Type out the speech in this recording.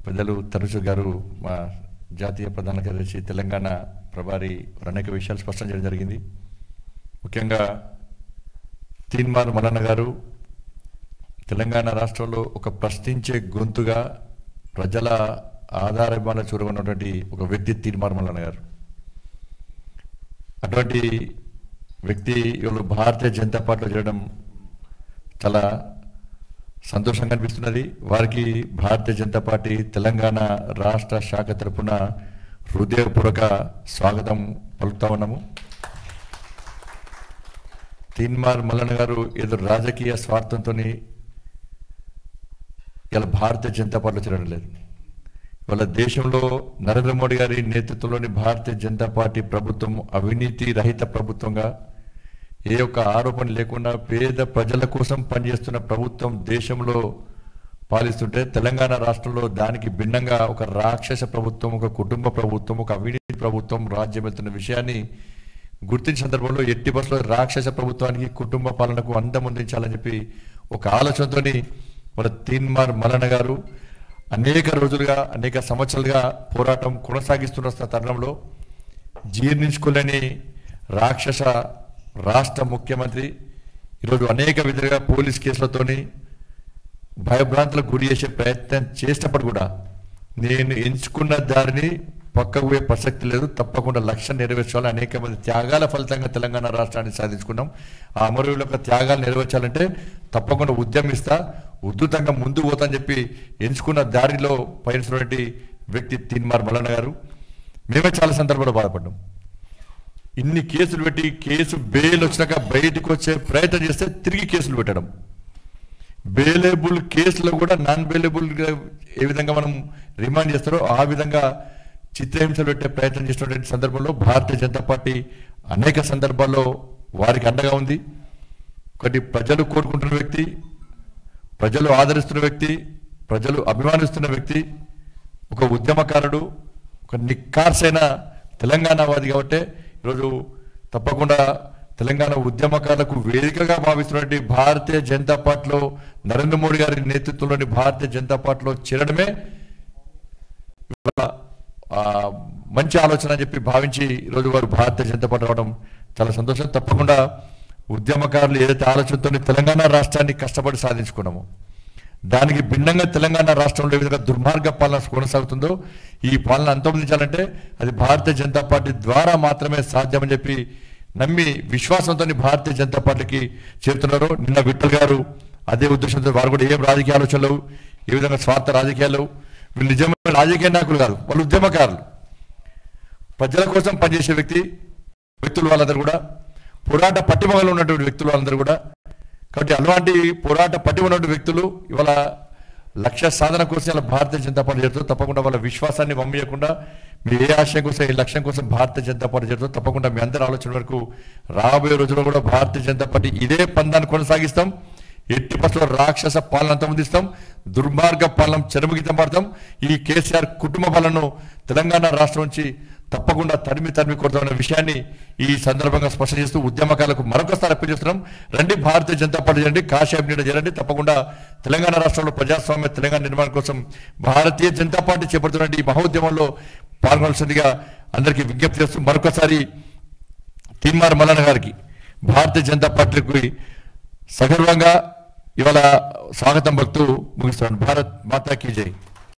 పెద్దలు తరచు గారు మా జాతీయ ప్రధాన కార్యదర్శి తెలంగాణ ప్రభారి అనేక విషయాలు స్పష్టం చేయడం జరిగింది ముఖ్యంగా తీన్మార్ మల్లన్న గారు తెలంగాణ రాష్ట్రంలో ఒక ప్రశ్నించే గొంతుగా ప్రజల ఆధారభాన చూడమన్నటువంటి ఒక వ్యక్తి తీన్మార్ మల్లన్న గారు అటువంటి వ్యక్తి ఇవాళ భారతీయ జనతా పార్టీలో చేయడం చాలా సంతోషంగా అనిపిస్తున్నది వారికి భారతీయ జనతా పార్టీ తెలంగాణ రాష్ట్ర శాఖ తరపున హృదయపూర్వక స్వాగతం పలుకుతా ఉన్నాము తీన్మార్ మల్లన్న గారు ఏదో రాజకీయ స్వార్థంతో ఇలా భారతీయ జనతా పార్టీలో చేరడం లేదు ఇవాళ దేశంలో నరేంద్ర మోడీ గారి నేతృత్వంలోని భారతీయ జనతా పార్టీ ప్రభుత్వం అవినీతి రహిత ప్రభుత్వంగా ఏ ఒక్క ఆరోపణ లేకుండా పేద ప్రజల కోసం పనిచేస్తున్న ప్రభుత్వం దేశంలో పాలిస్తుంటే తెలంగాణ రాష్ట్రంలో దానికి భిన్నంగా ఒక రాక్షస ప్రభుత్వం ఒక కుటుంబ ప్రభుత్వం ఒక అవినీతి ప్రభుత్వం రాజ్యం వెళ్తున్న విషయాన్ని గుర్తించిన సందర్భంలో ఎట్టి బస్సులో రాక్షస ప్రభుత్వానికి కుటుంబ పాలనకు అందముందించాలని చెప్పి ఒక ఆలోచనతోని మన తీన్మార్ మలన గారు అనేక రోజులుగా అనేక సంవత్సరాలుగా పోరాటం కొనసాగిస్తున్న తరుణంలో జీర్ణించుకోలేని రాక్షస రాష్ట్ర ముఖ్యమంత్రి ఈరోజు అనేక విధాలుగా పోలీస్ కేసులతోని భయభ్రాంతులకు గురి చేసే ప్రయత్నం చేసినప్పుడు కూడా నేను ఎంచుకున్న దారిని పక్కకు పోయే ప్రసక్తి లేదు తప్పకుండా లక్ష్యం నెరవేర్చాలని అనేక మంది త్యాగాల ఫలితంగా తెలంగాణ రాష్ట్రాన్ని సాధించుకున్నాం ఆ అమరవీరుల యొక్క త్యాగాలు నెరవేర్చాలంటే తప్పకుండా ఉద్యమిస్తా ఉద్ధృతంగా ముందు పోతా అని చెప్పి ఎంచుకున్న దారిలో పయనిస్తున్నటువంటి వ్యక్తి తీన్మార్ మల్లన్న గారు మేమే చాలా సందర్భాల్లో బాధపడ్డాం ఇన్ని కేసులు పెట్టి కేసు బెయిల్ వచ్చినాక బయటకు వచ్చే ప్రయత్నం చేస్తే తిరిగి కేసులు పెట్టడం బెయిలబుల్ కేసులో కూడా నాన్ బెయిలబుల్ ఏ విధంగా మనం రిమాండ్ చేస్తారో ఆ విధంగా చిత్రహింసలు పెట్టే ప్రయత్నం చేసినటువంటి సందర్భంలో భారతీయ జనతా పార్టీ అనేక సందర్భాల్లో వారికి అండగా ఉంది ఒకటి ప్రజలు కోరుకుంటున్న వ్యక్తి ప్రజలు ఆదరిస్తున్న వ్యక్తి ప్రజలు అభిమానిస్తున్న వ్యక్తి ఒక ఉద్యమకారుడు ఒక నిక్కార్సైన తెలంగాణవాది కాబట్టి ఈరోజు తప్పకుండా తెలంగాణ ఉద్యమకారులకు వేదికగా భావిస్తున్నటువంటి భారతీయ జనతా పార్టీలో నరేంద్ర మోడీ గారి నేతృత్వంలోని భారతీయ జనతా పార్టీలో చేరడమే ఇవాళ, ఆ, మంచి ఆలోచన అని చెప్పి భావించి ఈరోజు వారు భారతీయ జనతా పార్టీ రావడం చాలా సంతోషం తప్పకుండా ఉద్యమకారులు ఏదైతే ఆలోచనతో తెలంగాణ రాష్ట్రాన్ని కష్టపడి సాధించుకున్నామో దానికి భిన్నంగా తెలంగాణ రాష్ట్రంలో ఏ విధంగా దుర్మార్గ పాలన కొనసాగుతుందో ఈ పాలన అంతమొందించాలంటే అది భారతీయ జనతా పార్టీ ద్వారా మాత్రమే సాధ్యమని చెప్పి నమ్మి విశ్వాసంతో భారతీయ జనతా పార్టీకి చేరుతున్నారు నిన్న విఠల్ గారు అదే ఉద్దేశంతో వారు కూడా ఏం రాజకీయ ఆలోచనలు ఏ విధంగా స్వార్థ రాజకీయాలు వీళ్ళు నిజమైన రాజకీయ నాయకులు కాదు వాళ్ళు ఉద్యమకారులు ప్రజల కోసం పనిచేసే వ్యక్తి వ్యక్తులు వాళ్ళందరూ కూడా పోరాట పట్టిమగలు ఉన్నటువంటి వ్యక్తులు వాళ్ళందరూ కూడా కాబట్టి అలాంటి పోరాట పట్టి ఉన్నటువంటి వ్యక్తులు ఇవాళ లక్ష్య సాధన కోసం ఇలా భారతీయ జనతా పార్టీ చేరుతుంది తప్పకుండా వాళ్ళ విశ్వాసాన్ని పంపించకుండా మీ ఏ ఆశయం కోసం ఏ లక్ష్యం కోసం భారతీయ జనతా పార్టీ చేరుతుంది తప్పకుండా మీ అందరి ఆలోచన వరకు రాబోయే రోజుల్లో కూడా భారతీయ జనతా పార్టీ ఇదే పందాన్ని కొనసాగిస్తాం ఎట్టి పక్షంలో రాక్షస పాలన అంతమొందిస్తాం దుర్మార్గ పాలన చెరుముగితం పడతాం ఈ కేసీఆర్ కుటుంబ పాలనను తెలంగాణ రాష్ట్రం నుంచి తప్పకుండా తరిమి తరిమి కొడతామన్న విషయాన్ని ఈ సందర్భంగా స్పష్టం చేస్తూ ఉద్యమకాలకు మరొకసారి అప్పీల్ చేస్తున్నాం రండి భారతీయ జనతా పార్టీ చేయండి కాషాయం నీడ చేరండి తప్పకుండా తెలంగాణ రాష్ట్రంలో ప్రజాస్వామ్య తెలంగాణ నిర్మాణం కోసం భారతీయ జనతా పార్టీ చేపడుతున్న ఈ మహోద్యమంలో పాల్గొనాల్సిందిగా అందరికీ విజ్ఞప్తి చేస్తూ మరొకసారి తీన్మార్ మల్లన్న గారికి భారతీయ జనతా పార్టీకి సగర్వంగా ఇవాళ స్వాగతం భక్తూ ముగిస్తున్నాను భారత్ మాతా కీ జై